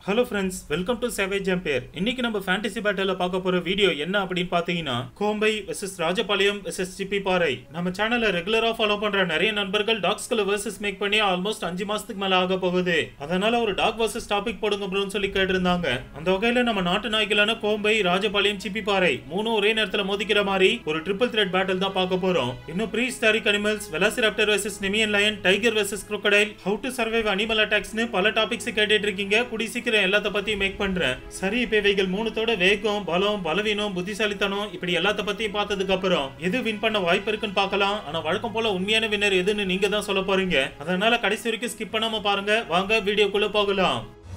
hello friends welcome to savage empire இன்னைக்கு நம்ம fantasy battle பார்க்க போற வீடியோ என்ன அப்படின்னு பார்த்தீங்கன்னா Kombai versus Rajapalayam versus Chippiparai நம்ம சேனலை ரெகுலரா ஃபாலோ பண்ற நிறைய நண்பர்கள் டாக்ஸ்களை வெர்சஸ் மேக் பண்ணி ஆல்மோஸ்ட் அஞ்சு மாசத்துக்கு மேல ஆக போகுது அதனால ஒரு டாக் வெர்சஸ் டாபிக் போடுங்க ப்ரோன்னு சொல்லி கேட்டிருந்தாங்க அந்த வகையில நம்ம நாட்டு நாய்களான கோம்பை ராஜபாளையம் சிப்பி பாறை மூணும் ஒரே நேரத்துல மோதிக்கிற மாதிரி ஒரு ட்ரிபிள் த்ரெட் பேட்டில் தான் பார்க்க போறோம் இன்னும் prehistoric animals velociraptor versus Nemean lion tiger versus crocodile how to survive animal அட்டாக்ஸ்னு பல டாபிக்ஸ் கேட்டுட்டு இருக்கீங்க கூடி சீக்கிரம் எல்லாத்த பத்தி மேக் பண்றேன் சரி இப்ப இவைகள் மூணுத்தோட வேகம் பலம் பலவீனம் புத்திசாலித்தனம் இப்படி எல்லாத்த பத்தியும் பார்த்ததுக்கு அப்புறம் எது வின் பண்ண வாய்ப்பு இருக்குன்னு பார்க்கலாம் ஆனா வழக்கம் போல உண்மையான வின்னர் எதுன்னு நீங்க தான் சொல்ல போறீங்க அதனால கடைசி வரைக்கும் ஸ்கிப் பண்ணாம பாருங்க வாங்க வீடியோக்குள்ள போகலாம்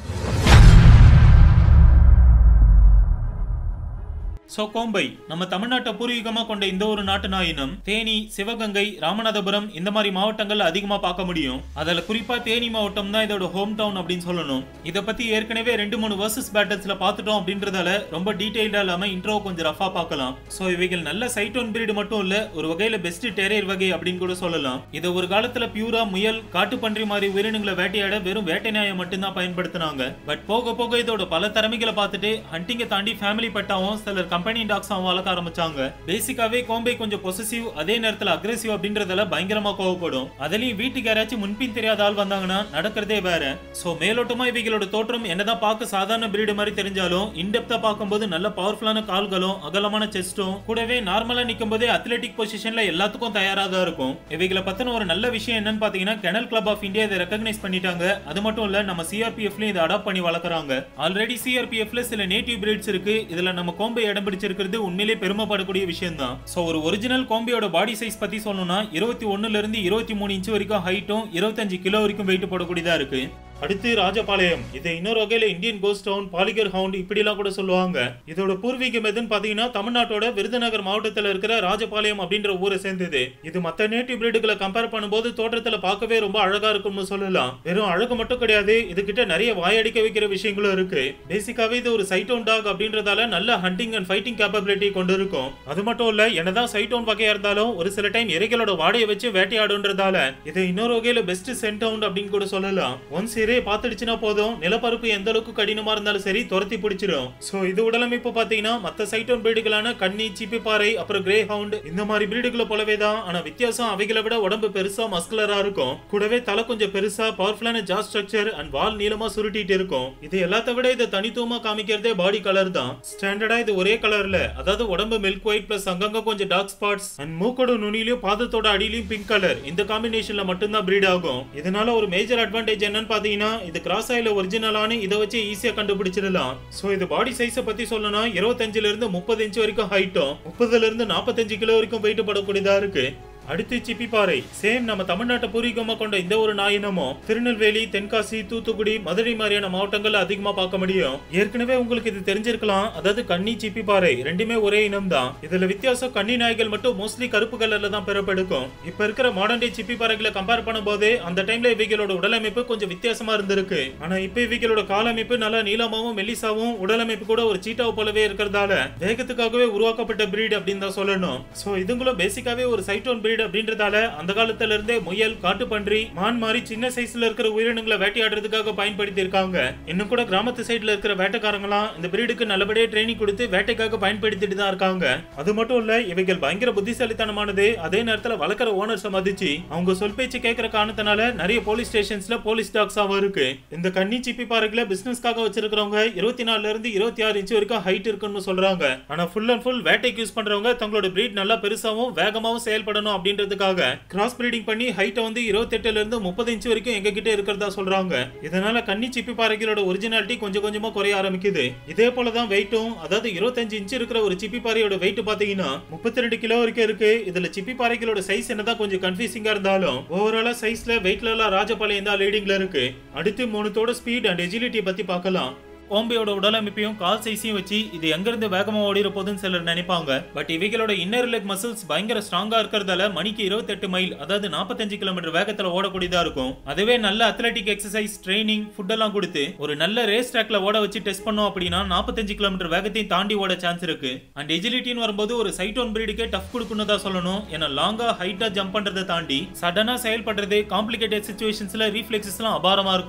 சோ கோம்பை நம்ம தமிழ்நாட்டை பூர்வீகமா கொண்ட இந்த ஒரு நாட்டு நாயினம் தேனி சிவகங்கை ராமநாதபுரம் இந்த மாதிரி மாவட்டங்கள் அதிகமா பார்க்க முடியும் அதுல குறிப்பா தேனி மாவட்டம் தான் இதோட ஹோம் டவுன் அப்படின்னு சொல்லணும் இத பத்தி ஏற்கனவே ரெண்டு மூணு வர்சஸ் பேட்டல்ஸ்ல பார்த்துட்டோம் அப்படின்றதால ரொம்ப டீடைல்டா இல்லாம இன்ட்ரோ கொஞ்சம் ரஃபா பார்க்கலாம் சோ இவைகள் நல்ல சைட்டோன் பிரீடு மட்டும் இல்ல ஒரு வகையில பெஸ்ட் டெரேர் வகை அப்படின்னு கூட சொல்லலாம் இதை ஒரு காலத்துல பியூரா முயல் காட்டுப்பன்றி மாதிரி உயிரினங்களை வேட்டையாட வெறும் வேட்டை நாயை மட்டும்தான் பயன்படுத்தினாங்க பட் போக போக இதோட பல திறமைகளை பார்த்துட்டு ஹண்டிங்கை தாண்டி ஃபேமிலி பெட்டாவும் சிலர் கம்பெனி டாக்ஸாவும் வளர்க்க ஆரம்பிச்சாங்க பேசிக்காவே கோம்பை கொஞ்சம் பொசசிவ் அதே நேரத்துல அக்ரெசிவ் அப்படின்றதால பயங்கரமா கோவப்படும் அதுலயும் வீட்டுக்கு யாராச்சும் முன்பின் தெரியாத ஆள் வந்தாங்கன்னா நடக்கிறதே வேற சோ மேலோட்டமா இவைகளோட தோற்றம் என்னதான் பார்க்க சாதாரண பிரீடு மாதிரி தெரிஞ்சாலும் இன்டெப்தா பார்க்கும்போது நல்ல பவர்ஃபுல்லான கால்களும் அகலமான செஸ்டும் கூடவே நார்மலா நிக்கும் போதே அத்லெட்டிக் பொசிஷன்ல எல்லாத்துக்கும் தயாரா தான் இருக்கும் இவைகளை பத்தின ஒரு நல்ல விஷயம் என்னன்னு பாத்தீங்கன்னா கெனல் கிளப் ஆஃப் இந்தியா இதை ரெகக்னைஸ் பண்ணிட்டாங்க அது மட்டும் இல்ல நம்ம சிஆர்பிஎஃப்லயும் இதை அடாப்ட் பண்ணி வளர்க்குறாங்க ஆல்ரெடி சிஆர்பிஎஃப்ல சில நேட்டிவ் பிரீட்ஸ் இருக்கு இதுல நம்ம கோம்பை இடம் பிடிச்சிருக்கிறது உண்மையிலே பெருமைப்படக்கூடிய விஷயம் தான் சோ ஒரு ஒரிஜினல் கோம்பையோட பாடி சைஸ் பத்தி சொல்லணும்னா இருபத்தி ஒண்ணுல இருந்து இருபத்தி மூணு இன்ச் வரைக்கும் ஹைட்டும் இருபத்தஞ்சு கிலோ வரைக்கும் வெயிட் போடக்கூடியதா இருக்கு அடுத்து ராஜபாளையம் இது இன்னொரு வகையில Indian coast town Poligar hound இப்படிலாம் கூட சொல்லுவாங்க இதோட பூர்வீகம் எதுன்னு பாத்தீங்கன்னா தமிழ்நாட்டோட விருதுநகர் மாவட்டத்துல இருக்கிற ராஜபாளையம் அப்படின்ற ஊரை சேர்ந்தது இது மத்த நேட்டிவ் பிரீடுகளை கம்பேர் பண்ணும்போது தோற்றத்துல பார்க்கவே ரொம்ப அழகா இருக்கும்னு சொல்லலாம் வெறும் அழகு மட்டும் கிடையாது இது கிட்ட நிறைய வாயடிக்க வைக்கிற விஷயங்களும் இருக்கு பேசிக்காவே இது ஒரு சைட்டோன் டாக் அப்படின்றதால நல்ல ஹண்டிங் அண்ட் ஃபைட்டிங் கேப்பபிலிட்டி கொண்டு இருக்கும் அது மட்டும் இல்ல என்னதான் சைட்டோன் வகையா இருந்தாலும் ஒரு சில டைம் இறைகளோட வாடையை வச்சு வேட்டையாடுன்றதால இது இன்னொரு வகையில பெஸ்ட் சென்டவுண்ட் அப்படின்னு கூட சொல்லலாம் ஒன்ஸ் இறையை பார்த்துடுச்சுன்னா போதும் நிலப்பரப்பு எந்த அளவுக்கு கடினமா இருந்தாலும் சரி துரத்தி பிடிச்சிடும் சோ இது உடலமைப்பு பாத்தீங்கன்னா மத்த சைட்டோன் பிரீடுகளான கன்னி சிப்பி பாறை அப்புறம் கிரே ஹவுண்ட் இந்த மாதிரி பிரீடுகளை போலவே தான் ஆனா வித்தியாசம் அவைகளை விட உடம்பு பெருசா மஸ்குலரா இருக்கும் கூடவே தலை கொஞ்சம் பெருசா பவர்ஃபுல்லான ஜா ஸ்ட்ரக்சர் அண்ட் வால் நீளமா சுருட்டிட்டு இருக்கும் இது எல்லாத்த விட இதை தனித்துவமா காமிக்கிறதே பாடி கலர் தான் ஸ்டாண்டர்டா இது ஒரே கலர்ல அதாவது உடம்பு மில்க் ஒயிட் பிளஸ் அங்கங்க கொஞ்சம் டார்க் ஸ்பாட்ஸ் அண்ட் மூக்கோட நுனிலையும் பாதத்தோட அடியிலையும் பிங்க் கலர் இந்த காம்பினேஷன்ல மட்டும்தான் பிரீட் ஆகும் இதனால ஒரு மேஜர் அட்வான்டேஜ் என்னன்னு பாத்தீங்கன்னா இது கிராஸ் ஆயில ஒரிஜினலான இதை வச்சு ஈஸியா கண்டுபிடிச்சிடலாம் சோ இது பாடி சைஸ பத்தி சொல்லணும்னா இருபத்தஞ்சுல இருந்து முப்பது இன்ச் வரைக்கும் ஹைட்டும் முப்பதுல இருந்து நாற்பத்தஞ்சு கிலோ வரைக்கும் வெயிட் படக்கூடியதா இருக்கு அடுத்து சிப்பிப்பாறை சேம் நம்ம தமிழ்நாட்டை பூர்வீகமா கொண்ட இந்த ஒரு நாயினமும் திருநெல்வேலி தென்காசி தூத்துக்குடி மதுரை மாதிரியான மாவட்டங்கள்ல அதிகமா பார்க்க முடியும் ஏற்கனவே உங்களுக்கு இது தெரிஞ்சிருக்கலாம் அதாவது கன்னி சிப்பிப்பாறை ரெண்டுமே ஒரே இனம் தான் இதுல வித்தியாசம் கன்னி நாய்கள் மட்டும் மோஸ்ட்லி கருப்பு கலர்ல தான் பிறப்பெடுக்கும் இப்ப இருக்கிற மாடர்ன் டே சிப்பிப்பாறைகளை கம்பேர் பண்ணும்போது அந்த டைம்ல இவைகளோட உடலமைப்பு கொஞ்சம் வித்தியாசமா இருந்திருக்கு ஆனா இப்ப இவைகளோட காலமைப்பு நல்லா நீளமாவும் மெல்லிசாவும் உடலமைப்பு கூட ஒரு சீட்டாவை போலவே இருக்கிறதால வேகத்துக்காகவே உருவாக்கப்பட்ட பிரீட் அப்படின்னு தான் சொல்லணும் சோ இதுங்களும் பேசிக்காவே ஒரு சைட்டோன் பிரீட் பிரீட் அப்படின்றதால அந்த காலத்துல இருந்தே முயல் காட்டுப்பன்றி மான் மாதிரி சின்ன சைஸ்ல இருக்கிற உயிரினங்களை வேட்டையாடுறதுக்காக பயன்படுத்தி இருக்காங்க இன்னும் கூட கிராமத்து சைடுல இருக்கிற வேட்டைக்காரங்களாம் இந்த பிரீடுக்கு நல்லபடியா ட்ரைனிங் கொடுத்து வேட்டைக்காக பயன்படுத்திட்டு தான் இருக்காங்க அது மட்டும் இல்ல இவைகள் பயங்கர புத்திசாலித்தனமானது அதே நேரத்துல வளர்க்குற ஓனர்ஸை மதிச்சு அவங்க சொல் பேச்சு கேட்கிற காரணத்தினால நிறைய போலீஸ் ஸ்டேஷன்ஸ்ல போலீஸ் டாக்ஸாவும் இருக்கு இந்த கன்னி சிப்பி பாறைகளை பிசினஸ்க்காக வச்சிருக்கிறவங்க இருபத்தி நாலுல இருந்து இருபத்தி ஆறு இன்ச் வரைக்கும் ஹைட் இருக்குன்னு சொல்றாங்க ஆனா ஃபுல் அண்ட் ஃபுல் வேட்டைக்கு யூஸ் பண்றவங்க தங்களோட பிரீட் நல்லா பெருசாவும் வேகமாவும் செயல்படணும் அப்படின்றதுக்காக கிராஸ் பிரீடிங் பண்ணி ஹைட்டை வந்து இருபத்தெட்டுல இருந்து முப்பது இன்ச் வரைக்கும் எங்க கிட்ட இருக்கிறதா சொல்றாங்க இதனால கன்னி சிப்பி பாறைகளோட ஒரிஜினாலிட்டி கொஞ்சம் கொஞ்சமா குறைய ஆரம்பிக்குது இதே போலதான் வெயிட்டும் அதாவது இருபத்தஞ்சு இன்ச் இருக்கிற ஒரு சிப்பி பாறையோட வெயிட் பாத்தீங்கன்னா முப்பத்தி ரெண்டு கிலோ வரைக்கும் இருக்கு இதுல சிப்பி பாறைகளோட சைஸ் என்னதான் கொஞ்சம் கன்ஃபியூசிங்கா இருந்தாலும் ஓவராலா சைஸ்ல வெயிட்ல எல்லாம் ராஜபாளையம் தான் லீடிங்ல இருக்கு அடுத்து மூணுத்தோட ஸ்பீட் அண்ட் எஜிலிட்டி பத்தி பார்க்கலாம் கோம்பையோட உடலமைப்பையும் கால் சைஸையும் வச்சு இது எங்கிருந்து வேகமா ஓடிற போதுன்னு சிலர் நினைப்பாங்க பட் இவைகளோட இன்னர் லெக் மசில்ஸ் பயங்கர ஸ்ட்ராங்கா இருக்கிறதால மணிக்கு இருபத்தெட்டு மைல் அதாவது நாற்பத்தஞ்சு கிலோமீட்டர் வேகத்துல ஓடக்கூடியதா இருக்கும் அதுவே நல்ல அத்லட்டிக் எக்ஸசைஸ் ட்ரைனிங் ஃபுட் எல்லாம் கொடுத்து ஒரு நல்ல ரேஸ் ட்ராக்ல ஓட வச்சு டெஸ்ட் பண்ணோம் அப்படின்னா நாற்பத்தஞ்சு கிலோமீட்டர் வேகத்தையும் தாண்டி ஓட சான்ஸ் இருக்கு அண்ட் எஜிலிட்டின்னு வரும்போது ஒரு சைட்டோன் பிரீடுக்கே டஃப் கொடுக்கணும் தான் சொல்லணும் ஏன்னா லாங்கா ஹைட்டா ஜம்ப் பண்றதை தாண்டி சடனா செயல்படுறது காம்ப்ளிகேட்டட் சுச்சுவேஷன்ஸ்ல ரீஃப்ளெக்ஸஸ் எல்லாம் அபாரமா இருக்கும்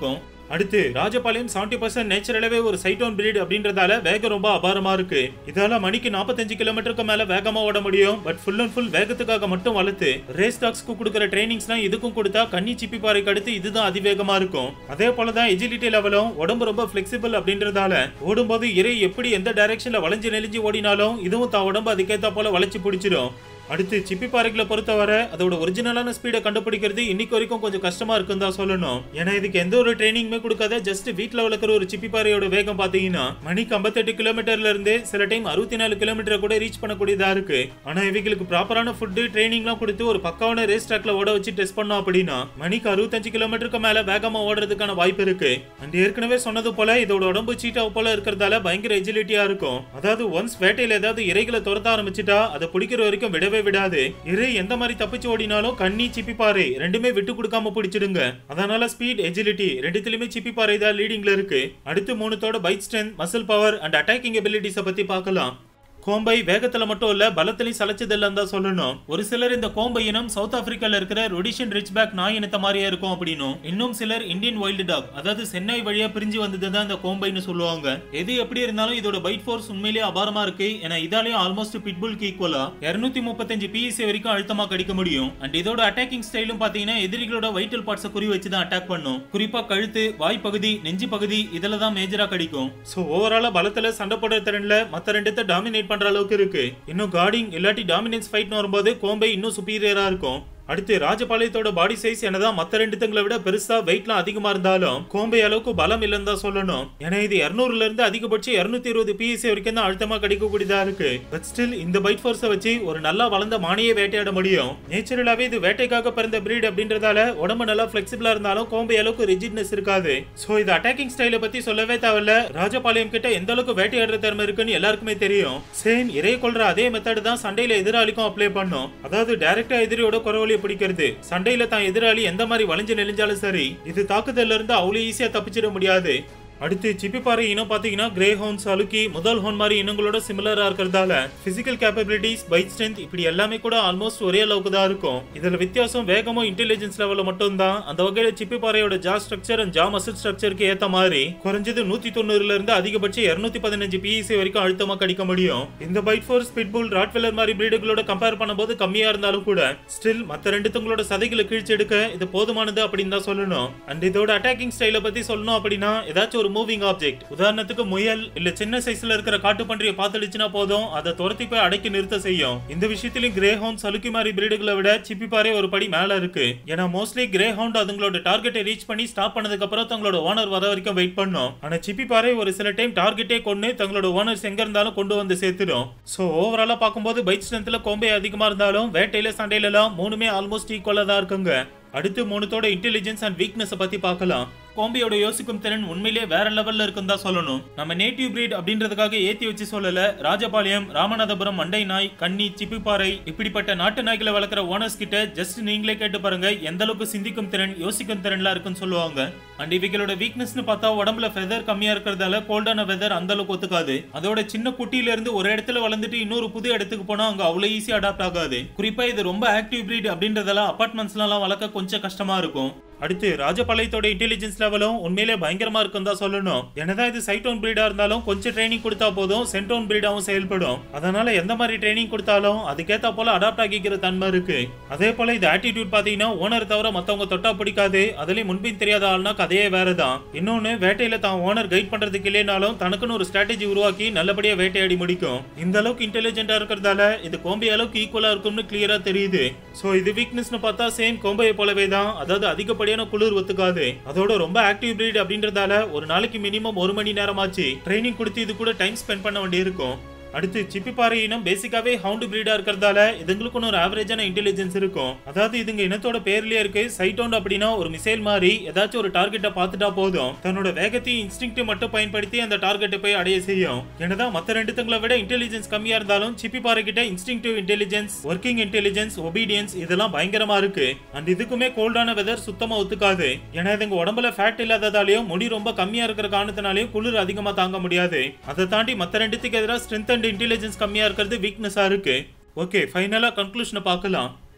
அடுத்து ராஜபாளையம் செவன்டி பர்சன்ட் நேச்சுரலாவே ஒரு சைட்டோன் பிரீட் அப்படின்றதால வேகம் ரொம்ப அபாரமா இருக்கு இதால மணிக்கு நாற்பத்தஞ்சு கிலோமீட்டருக்கு மேல வேகமா ஓட முடியும் பட் ஃபுல் அண்ட் ஃபுல் வேகத்துக்காக மட்டும் வளர்த்து ரேஸ் டாக்ஸ்க்கு கொடுக்குற ட்ரைனிங்ஸ்லாம் இதுக்கும் கொடுத்தா கன்னி சிப்பி பாறைக்கு அடுத்து இதுதான் அதிவேகமா இருக்கும் அதே போலதான் எஜிலிட்டி லெவலும் உடம்பு ரொம்ப பிளெக்சிபிள் அப்படின்றதால ஓடும்போது இறை எப்படி எந்த டைரக்ஷன்ல வளைஞ்சு நெளிஞ்சு ஓடினாலும் இதுவும் தான் உடம்பு அதுக்கேத்த போல வளைச்சு பிடிச்சிடும் அடுத்து சிப்பி பாறைகளை பொறுத்தவரை அதோட ஒரிஜினலான ஸ்பீடை கண்டுபிடிக்கிறது இன்னைக்கு வரைக்கும் கொஞ்சம் கஷ்டமா இருக்குன்னு தான் சொல்லணும் ஏன்னா இதுக்கு எந்த ஒரு ட்ரைனிங்குமே கொடுக்காத ஜஸ்ட் வீட்ல வளர்க்குற ஒரு சிப்பி பாறையோட வேகம் பாத்தீங்கன்னா மணிக்கு 58 கிலோமீட்டர்ல இருந்து சில டைம் அறுபத்தி நாலு கிலோமீட்டர் கூட ரீச் பண்ணக்கூடியதா இருக்கு ஆனா இவங்களுக்கு ப்ராப்பரான ஃபுட்டு ட்ரைனிங்லாம் கொடுத்து ஒரு பக்காவான ரேஸ் ட்ராக்ல ஓட வச்சு டெஸ்ட் பண்ணோம் அப்படின்னா மணிக்கு அறுபத்தஞ்சு கிலோமீட்டருக்கு மேல வேகமா ஓடுறதுக்கான வாய்ப்பு இருக்கு அண்ட் ஏற்கனவே சொன்னது போல இதோட உடம்பு சீட்டா போல இருக்கிறதால பயங்கர எஜிலிட்டியா இருக்கும் அதாவது ஒன்ஸ் வேட்டையில ஏதாவது இறைகளை துரத்த ஆரம்பிச்சிட்டா அதை பிடிக்கிற வரைக்கும் விடவே விடாது இறை எந்த மாதிரி தப்பிச்சு ஓடினாலும் கண்ணி சிப்பி பாறை ரெண்டுமே விட்டு கொடுக்காம பிடிச்சிடுங்க அதனால ஸ்பீட் எஜிலிட்டி ரெண்டுத்திலுமே சிப்பி பாறை தான் லீடிங்ல இருக்கு அடுத்து மூணுத்தோட bite strength muscle power and attacking எபிலிட்டிஸை பத்தி பார்க்கலாம் கோம்பை வேகத்துல மட்டும் இல்ல பலத்திலையும் சளைச்சதில்லன்னு தான் சொல்லணும் ஒரு சிலர் இந்த கோம்பை இனம் சவுத் ஆப்பிரிக்கால இருக்கிற ரொடிஷன் ரிச்பேக் நாய் இனத்த மாதிரியே இருக்கும் அப்படின்னும் இன்னும் சிலர் இந்தியன் வைல்டு டாக் அதாவது சென்னை வழியா பிரிஞ்சு வந்தது தான் இந்த கோம்பைன்னு சொல்லுவாங்க எது எப்படி இருந்தாலும் இதோட பைட் ஃபோர்ஸ் உண்மையிலேயே அபாரமா இருக்கு ஏன்னா இதாலேயும் ஆல்மோஸ்ட் பிட்புல்க்கு ஈக்குவலா இருநூத்தி முப்பத்தஞ்சு பிஎஸ்சி வரைக்கும் அழுத்தமா கடிக்க முடியும் அண்ட் இதோட அட்டாக்கிங் ஸ்டைலும் பாத்தீங்கன்னா எதிரிகளோட வைட்டல் பார்ட்ஸை குறி வச்சு தான் அட்டாக் பண்ணும் குறிப்பா கழுத்து வாய் பகுதி நெஞ்சு பகுதி இதுல தான் மேஜரா கடிக்கும் சோ ஓவராலா பலத்துல சண்டை போடுற திறன்ல மத்த ரெண்டுத்த டாமினேட் பண்ற அளவுக்கு இருக்கு இன்னும் கார்டிங் இல்லாட்டி டாமினன்ஸ் ஃபைட்னு வரும்போது கோம்பை இன்னும் சுப்பீரியரா இருக்கும் அடுத்து ராஜபாளையத்தோட பாடி சைஸ் என்னதான் மத்த ரெண்டு தங்களை விட பெருசா வெயிட்லாம் அதிகமா இருந்தாலும் கோம்பை அளவுக்கு பலம் இல்லைன்னு தான் சொல்லணும் ஏன்னா இது 200 இருந்து அதிகபட்சம் 220 இருபது பிஎஸ்சி வரைக்கும் தான் அழுத்தமா கிடைக்கக்கூடியதா இருக்கு பட் ஸ்டில் இந்த பைட் ஃபோர்ஸை வச்சு ஒரு நல்லா வளர்ந்த மானியை வேட்டையாட முடியும் நேச்சுரலாவே இது வேட்டைக்காக பிறந்த பிரீட் அப்படின்றதால உடம்பு நல்லா பிளெக்சிபிளா இருந்தாலும் கோம்பை அளவுக்கு ரிஜிட்னஸ் இருக்காது சோ இது அட்டாக்கிங் ஸ்டைலை பத்தி சொல்லவே தேவையில்ல ராஜபாளையம் கிட்ட எந்த அளவுக்கு வேட்டையாடுற திறமை இருக்குன்னு எல்லாருக்குமே தெரியும் சேம் இறைய கொள்ற அதே மெத்தட் தான் சண்டையில எதிராளிக்கும் அப்ளை பண்ணும் அதாவது டைரக்டா எதிரியோட குறவழியை பிடிக்கிறது சண்டையில தான் எதிராளி எந்த மாதிரி வளைஞ்சு நெளிஞ்சாலும் சரி இது தாக்குதல்ல இருந்து அவ்வளவு ஈஸியா தப்பிச்சிட முடியாது அடுத்து சிப்பிப்பாறை இனம் பாத்தீங்கன்னா கிரே ஹோன் சலுக்கி முதல் ஹோன் மாதிரி இனங்களோட சிமிலரா இருக்கிறதால பிசிக்கல் கேப்பபிலிட்டிஸ் பைக் ஸ்ட்ரென்த் இப்படி எல்லாமே கூட ஆல்மோஸ்ட் ஒரே அளவுக்கு தான் இருக்கும் இதுல வித்தியாசம் வேகமும் இன்டெலிஜென்ஸ் லெவல்ல மட்டும் தான் அந்த வகையில சிப்பிப்பாறையோட jaw structure and jaw muscle ஸ்ட்ரக்சருக்கு ஏத்த மாதிரி குறைஞ்சது நூத்தி தொண்ணூறுல இருந்து அதிகபட்சம் இருநூத்தி பதினஞ்சு பிஇசி வரைக்கும் அழுத்தமா கடிக்க முடியும் இந்த பைட் ஃபோர்ஸ் பிட்புல் ராட்வெல்லர் மாதிரி பிரீடுகளோட கம்பேர் பண்ணும்போது கம்மியா இருந்தாலும் கூட ஸ்டில் மத்த ரெண்டு தங்களோட சதைகளை கிழிச்செடுக்க இது போதுமானது அப்படின்னு தான் சொல்லணும் அண்ட் இதோட அட்டாக்கிங் ஸ்டைலை பத்தி சொல்லணும் அப்படின்னா ஏதாச்சும் ஒரு மூவிங் ஆப்ஜெக்ட் உதாரணத்துக்கு முயல் இல்ல சின்ன சைஸ்ல இருக்கிற காட்டுப்பன்றியை பார்த்துடுச்சுன்னா போதும் அதை துரத்தி போய் அடக்கி நிறுத்த செய்யும் இந்த விஷயத்திலும் கிரே ஹவுண்ட் சலுக்கி மாதிரி பிரீடுகளை விட சிப்பி பாறை ஒரு படி மேல இருக்கு ஏன்னா மோஸ்ட்லி கிரே ஹவுண்ட் அதுங்களோட டார்கெட்டை ரீச் பண்ணி ஸ்டாப் பண்ணதுக்கு அப்புறம் தங்களோட ஓனர் வர வரைக்கும் வெயிட் பண்ணும் ஆனா சிப்பி பாறை ஒரு சில டைம் டார்கெட்டே கொண்டு தங்களோட ஓனர்ஸ் எங்க இருந்தாலும் கொண்டு வந்து சேர்த்துடும் சோ ஓவராலா பார்க்கும்போது பைக் ஸ்ட்ரென்த்ல கோம்பை அதிகமா இருந்தாலும் வேட்டையில சண்டையில எல்லாம் மூணுமே ஆல்மோஸ்ட் ஈக்குவலா தான் இருக்குங்க அடுத்து மூணுத்தோட இன்டெலிஜென்ஸ் அண்ட் வீக்னஸ் பத்தி பார்க்கலாம் கோம்பியோட யோசிக்கும் திறன் உண்மையிலேயே வேற லெவல்ல இருக்குன்னு தான் சொல்லணும் நம்ம நேட்டிவ் பிரீட் அப்படின்றதுக்காக ஏத்தி வச்சு சொல்லல ராஜபாளையம் ராமநாதபுரம் மண்டை நாய் கன்னி சிப்பிப்பாறை இப்படிப்பட்ட நாட்டு நாய்களை வளர்க்குற ஓனர்ஸ் கிட்ட ஜஸ்ட் நீங்களே கேட்டு பாருங்க எந்த அளவுக்கு சிந்திக்கும் திறன் யோசிக்கும் திறன்லாம் இருக்குன்னு சொல்லுவாங்க அண்ட் இவைகளோட வீக்னஸ்னு பார்த்தா உடம்புல ஃபெதர் கம்மியா இருக்கிறதால கோல்டான வெதர் அந்த அளவுக்கு ஒத்துக்காது அதோட சின்ன குட்டியில இருந்து ஒரு இடத்துல வளர்ந்துட்டு இன்னொரு புது இடத்துக்கு போனா அங்க அவ்வளவு ஈஸியா அடாப்ட் ஆகாது குறிப்பா இது ரொம்ப ஆக்டிவ் பிரீட் அப்படின்றதால அபார்ட்மெண்ட்ஸ்லாம் வளர்க்க கொஞ்சம் கஷ்டமா இருக்கும் அடுத்து ராஜபாளையத்தோட இன்டெலிஜென்ஸ் லெவலும் உண்மையிலே பயங்கரமா இருக்குன்னு தான் சொல்லணும் என்னதான் இது சைட்டோன் பிரீடா இருந்தாலும் கொஞ்சம் ட்ரைனிங் கொடுத்தா போதும் சென்டோன் பிரீடாவும் செயல்படும் அதனால எந்த மாதிரி ட்ரைனிங் கொடுத்தாலும் அதுக்கேத்த போல அடாப்ட் ஆகிக்கிற தன்மை இருக்கு அதே போல இது ஆட்டிடியூட் பாத்தீங்கன்னா ஓனர் தவிர மத்தவங்க தொட்டா பிடிக்காது அதுலயும் முன்பின் தெரியாத ஆள்னா கதையே வேறதான் இன்னொன்னு வேட்டையில தான் ஓனர் கைட் பண்றதுக்கு இல்லைனாலும் தனக்குன்னு ஒரு ஸ்ட்ராட்டஜி உருவாக்கி நல்லபடியா வேட்டையாடி முடிக்கும் இந்த அளவுக்கு இன்டெலிஜென்டா இருக்கிறதால இது கோம்பை அளவுக்கு ஈக்குவலா இருக்கும்னு கிளியரா தெரியுது சோ இது வீக்னஸ்னு பார்த்தா சேம் கோம்பையை போலவே தான் அதாவது அதிகப்படியான குளிர் ஒத்துக்காது அதோட ரொம்ப ஆக்டிவ் பிரீட் அப்படின்றதால ஒரு நாளைக்கு மினிமம் ஒரு மணி நேரமாச்சு ட்ரைனிங் கொடுத்து இது கூட டைம் ஸ்பெண்ட் பண்ண வேண்டியிருக்கும் அடுத்து சிப்பிப்பாறை இனம் பேசிக்காவே ஹவுண்ட் பிரீடா இருக்கிறதால இதுங்களுக்கும் ஒரு ஆவரேஜான இன்டெலிஜென்ஸ் இருக்கும் அதாவது இதுங்க இனத்தோட பேர்லயே இருக்கு சைட்டோண்ட் அப்படின்னா ஒரு மிசைல் மாதிரி ஏதாச்சும் ஒரு டார்கெட்டை பார்த்துட்டா போதும் தன்னோட வேகத்தையும் இன்ஸ்டிங்க்ட் மட்டும் பயன்படுத்தி அந்த டார்கெட்டை போய் அடைய செய்யும் என்னதான் மத்த ரெண்டு தங்களை விட இன்டெலிஜென்ஸ் கம்மியா இருந்தாலும் சிப்பிப்பாறை கிட்ட instinctive intelligence working intelligence obedience இதெல்லாம் பயங்கரமா இருக்கு அண்ட் இதுக்குமே கோல்டான வெதர் சுத்தமா ஒத்துக்காது ஏன்னா இதுங்க உடம்புல ஃபேட் இல்லாததாலையும் முடி ரொம்ப கம்மியா இருக்கிற காரணத்தினாலையும் குளிர் அதிகமா தாங்க முடியாது அதை தாண்டி மத்த ரெண்டுத்துக்கு எதிராக ஸ்ட்ரென்த் அண்ட் இன்டெலிஜென்ஸ் கம்மியா இருக்கிறது வீக்னஸா இருக்கு ஓகே ஃபைனலா கன்க்ளூஷனை பார்க்கலாம்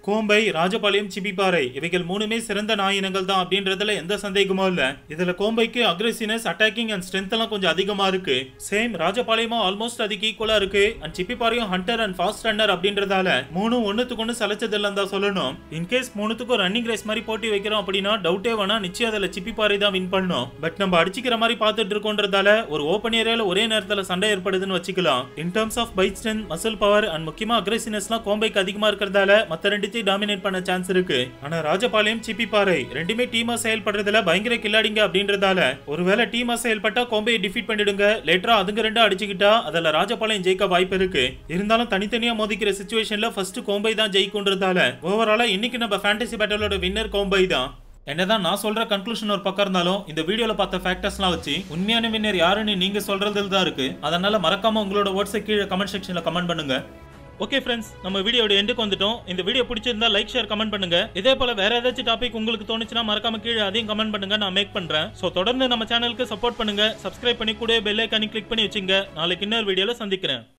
கோம்பை ராஜபாளையம் சிப்பிப்பாறை இவைகள் மூணுமே சிறந்த நாய் இனங்கள் தான் அப்படின்றதுல எந்த சந்தேகமும் இல்ல இதுல கோம்பைக்கு அக்ரெசிவ்னஸ் அட்டாக்கிங் அண்ட் ஸ்ட்ரென்த் எல்லாம் கொஞ்சம் அதிகமா இருக்கு சேம் ராஜபாளையமும் ஆல்மோஸ்ட் அதுக்கு ஈக்குவலா இருக்கு அண்ட் சிப்பிப்பாறையும் ஹண்டர் அண்ட் ஃபாஸ்ட் ரன்னர் அப்படின்றதால மூணும் ஒண்ணுத்துக்கு ஒண்ணு சலைச்சது இல்லைன்னு தான் சொல்லணும் இன்கேஸ் மூணுத்துக்கும் ரன்னிங் ரேஸ் மாதிரி போட்டி வைக்கிறோம் அப்படின்னா டவுட்டே வேணா நிச்சயம் அதுல சிப்பிப்பாறை தான் வின் பண்ணும் பட் நம்ம அடிச்சுக்கிற மாதிரி பார்த்துட்டு இருக்கோன்றதால ஒரு ஓப்பன் ஏரியால ஒரே நேரத்துல சண்டை ஏற்படுதுன்னு வச்சுக்கலாம் in terms of bite strength muscle power and முக்கியமா அக்ரெசிவ்னஸ்லாம் கோம்பைக்கு அதிகமா இருக்கிறதால மத்த ரெண்டுத்தையும் டாமினேட் பண்ண சான்ஸ் இருக்கு ஆனா ராஜபாளையம் சிப்பிப்பாறை ரெண்டுமே டீமா செயல்படுறதுல பயங்கர கில்லாடிங்க அப்படின்றதால ஒருவேளை டீமா செயல்பட்டா கோம்பையை டிஃபீட் பண்ணிடுங்க லேட்டரா அதுங்க ரெண்டும் அடிச்சுக்கிட்டா அதுல ராஜபாளையம் ஜெயிக்க வாய்ப்பு இருக்கு இருந்தாலும் தனித்தனியா மோதிக்கிற சுச்சுவேஷன்ல ஃபர்ஸ்ட் கோம்பை தான் ஜெயிக்குன்றதால ஓவராலா இன்னைக்கு நம்ம ஃபேண்டசி பேட்டலோட வின்னர் கோம்பை தான் என்னதான் நான் சொல்ற கன்க்ளூஷன் ஒரு பக்கம் இருந்தாலும் இந்த வீடியோல பார்த்த ஃபேக்டர்ஸ்லாம் வச்சு உண்மையான வின்னர் யாருன்னு நீங்க சொல்றதுல தான் இருக்கு அதனால மறக்காம உங்களோட வேர்ட்ஸை கீழே கமெண்ட் செக்ஷன்ல கமெண்ட் பண்ணுங்க ஓகே ஃப்ரெண்ட்ஸ் நம்ம வீடியோட எண்டுக்கு வந்துட்டோம் இந்த வீடியோ பிடிச்சிருந்தா லைக் ஷேர் கமெண்ட் பண்ணுங்க இதே போல வேற ஏதாச்சும் டாபிக் உங்களுக்கு தோணுச்சுன்னா மறக்காம கீழே அதையும் கமெண்ட் பண்ணுங்க நான் மேக் பண்றேன் ஸோ தொடர்ந்து நம்ம சேனலுக்கு சப்போர்ட் பண்ணுங்க சப்ஸ்கிரைப் பண்ணி கூட பெல் ஐக்கானி கிளிக் பண்ணி வச்சுங்க நாளைக்கு இன்னொரு வீடியோல சந்திக்கிறேன்